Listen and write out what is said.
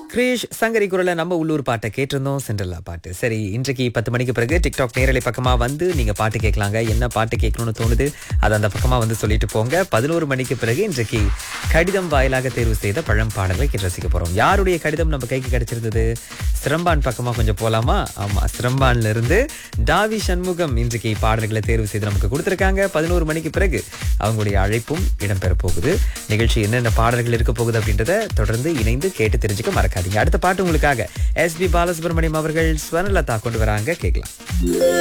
கிரீஷ் சங்கரி குரல நம்ம உள்ளூர் பாட்டை கேட்டிருந்தோம் சென்ட்ரல்லா பாட்டு சரி இன்றைக்கு பத்து மணிக்கு பிறகு டிக்டாக் நேரலை பக்கமா வந்து நீங்க பாட்டு கேட்கலாங்க என்ன பாட்டு கேட்கணும்னு தோணுது அதை அந்த பக்கமா வந்து சொல்லிட்டு போங்க பதினோரு மணிக்கு பிறகு இன்றைக்கு கடிதம் வாயிலாக தேர்வு செய்த பழம் பாடல்களை கேட்டு ரசிக்க போறோம் யாருடைய கடிதம் நம்ம கைக்கு கிடைச்சிருந்தது சிரம்பான் பக்கமா கொஞ்சம் போலாமா ஆமா சிரம்பான்ல இருந்து டாவி சண்முகம் இன்றைக்கு பாடல்களை தேர்வு செய்து நமக்கு கொடுத்திருக்காங்க பதினோரு மணிக்கு பிறகு அவங்களுடைய அழைப்பும் இடம்பெற போகுது நிகழ்ச்சி என்னென்ன பாடல்கள் இருக்க போகுது அப்படின்றத தொடர்ந்து இணைந்து கேட்டு தெரிஞ்சுக்க மறக்காதீங்க அடுத்த பாட்டு உங்களுக்காக எஸ் பி பாலசுப்ரமணியம் அவர்கள் ஸ்வர்ணலதா கொண்டு வராங்க கேட்கலாம்